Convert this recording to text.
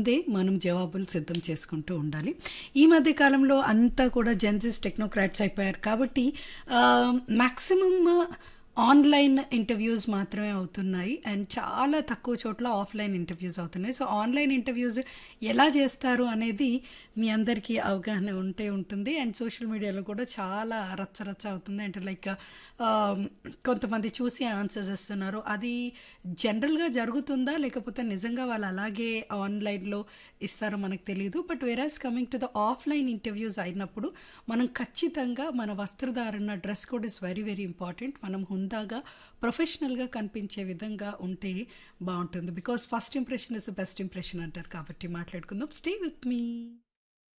ముందే మనం జవాబులు సిద్ధం చేసుకుంటూ ఉండాలి ఈ మధ్య కాలంలో అంతా కూడా జెన్సిస్ టెక్నోక్రాట్స్ అయిపోయారు కాబట్టి మ్యాక్సిమం ఆన్లైన్ ఇంటర్వ్యూస్ మాత్రమే అవుతున్నాయి అండ్ చాలా తక్కువ చోట్ల ఆఫ్లైన్ ఇంటర్వ్యూస్ అవుతున్నాయి సో ఆన్లైన్ ఇంటర్వ్యూస్ ఎలా చేస్తారు అనేది మీ అందరికీ అవగాహన ఉంటే ఉంటుంది అండ్ సోషల్ మీడియాలో కూడా చాలా రచ్చ రచ్చ అవుతుంది అంటే లైక్ కొంతమంది చూసి ఆన్సర్స్ ఇస్తున్నారు అది జనరల్గా జరుగుతుందా లేకపోతే నిజంగా వాళ్ళు అలాగే ఆన్లైన్లో ఇస్తారో మనకు తెలియదు but whereas coming to the offline interviews అయినప్పుడు మనం ఖచ్చితంగా మన వస్త్రధారణ dress code is very very important మనం హుందాగా ప్రొఫెషనల్గా కనిపించే విధంగా ఉంటే బాగుంటుంది because first impression is the best impression అంటారు కాబట్టి మాట్లాడుకుందాం స్టే విత్ మీ